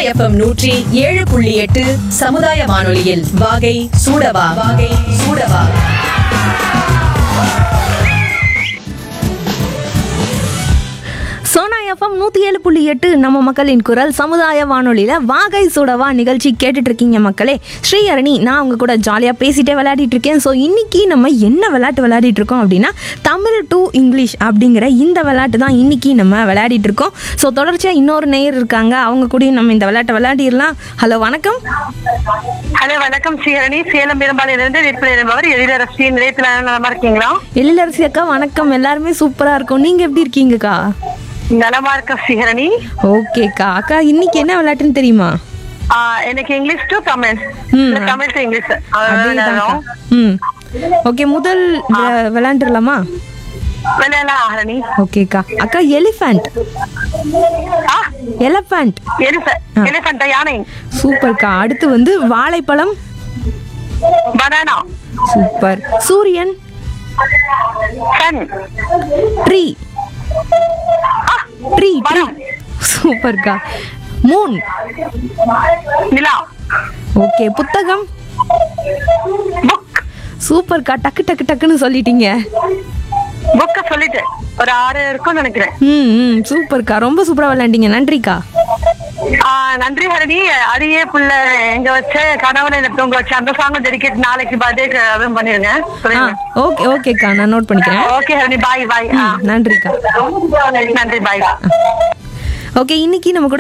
FM நூற்றி ஏழு புள்ளி எட்டு சமுதாய வானொலியில் வாகை சூடவா வாகை சூடவா சோனா எஃப்எம் நூற்றி ஏழு புள்ளி எட்டு நம்ம மக்களின் குரல் சமுதாய வானொலியில் வாகை சுடவா நிகழ்ச்சி கேட்டுட்டு இருக்கீங்க மக்களே ஸ்ரீஹரணி நான் உங்க கூட ஜாலியாக பேசிட்டே விளையாடிட்டு இருக்கேன் ஸோ இன்னைக்கு நம்ம என்ன விளையாட்டு விளையாடிட்டு இருக்கோம் அப்படின்னா தமிழ் டு இங்கிலீஷ் அப்படிங்கிற இந்த விளையாட்டு தான் இன்னைக்கு நம்ம விளையாடிட்டு இருக்கோம் ஸோ தொடர்ச்சியாக இன்னொரு நேயர் இருக்காங்க அவங்க கூடயும் நம்ம இந்த விளையாட்டை விளையாடிடலாம் ஹலோ வணக்கம் ஹலோ வணக்கம் ஸ்ரீஹரணி சேலம் பெரும்பாலிலிருந்து விற்பனை என்பவர் எழிலரசி நிலையத்தில் நலமா இருக்கீங்களா எழிலரசி அக்கா வணக்கம் எல்லாருமே சூப்பராக இருக்கும் நீங்கள் எப்படி இருக்கீங்கக்கா நலமா இருக்க ஸ்ரீஹரணி ஓகேக்கா அக்கா இன்னைக்கு என்ன விளையாட்டுன்னு தெரியுமா ஆஹ் எனக்கு இங்கிலீஷ் டு தமிழ் ம். இல்ல, தமிழ் டு இங்கிலீஷ் அதேதான்க்கா. ம் ஓகே முதல் வி- விளையாண்டுடலாமா விளையாடலாம் ஹரணி ஓகேக்கா அக்கா எலிஃபண்ட் ஆ எலஃபண்ட் எலிஃபண்ட் யானை சூப்பர்க்கா அடுத்து வந்து வாழைப்பழம் பனானா சூப்பர் சூரியன் சன் ட்ரீ ட்ரீ ட்ரீ மரம். சூப்பர்க்கா மூன் நிலா ஓகே புத்தகம் புக் சூப்பர்க்கா டக்கு டக்கு டக்குன்னு சொல்லிட்டீங்க புக்க சொல்லிட்டு ஒரு ஆறு இருக்கும்னு நினைக்கிறேன் ம் ம் சூப்பர்க்கா ரொம்ப சூப்பராக விளையாண்டீங்க நன்றிக்கா ஆஹ் நன்றி ஹரணி அடியே புள்ள எங்க வச்ச கணவனை என்ன தூங்க வச்ச அந்த சாங் டெடிகேட் நாளைக்கு பர்த்டே அதுவும் பண்ணிருங்க ஆ சொல்லுங்க ஓகே ஓகேக்கா நான் நோட் பண்ணிக்கிறேன் ஓகே ஹரணி பாய் பாய் ம் நன்றிக்கா நன்றி பாய் ஓகே இன்னைக்கு நம்ம கூட